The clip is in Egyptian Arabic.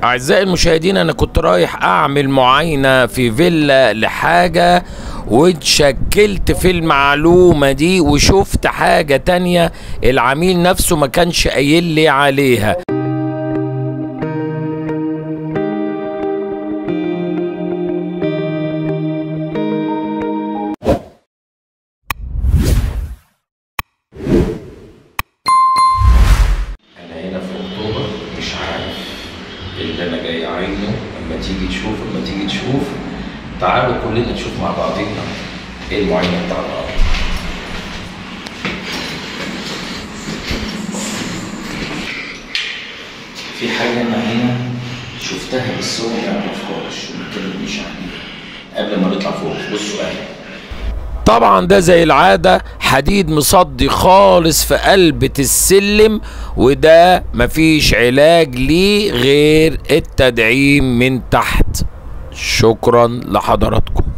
أعزائي المشاهدين أنا كنت رايح أعمل معاينة في فيلا لحاجة واتشكلت في المعلومة دي وشفت حاجة تانية العميل نفسه ما كانش قايل لي عليها أنا هنا في أكتوبر مش عارف اللي أنا جاي عاينه لما تيجي تشوف لما تيجي تشوف تعالوا كلنا نشوف مع بعضينا إيه المعاينة بتاع النهاردة في حاجة أنا هنا شفتها بس هو ما يعرفهاش وما اتكلمنيش عليها قبل ما نطلع فوق بصوا أهي طبعا ده زي العادة حديد مصدي خالص في قلبة السلم وده مفيش علاج ليه غير التدعيم من تحت شكرا لحضراتكم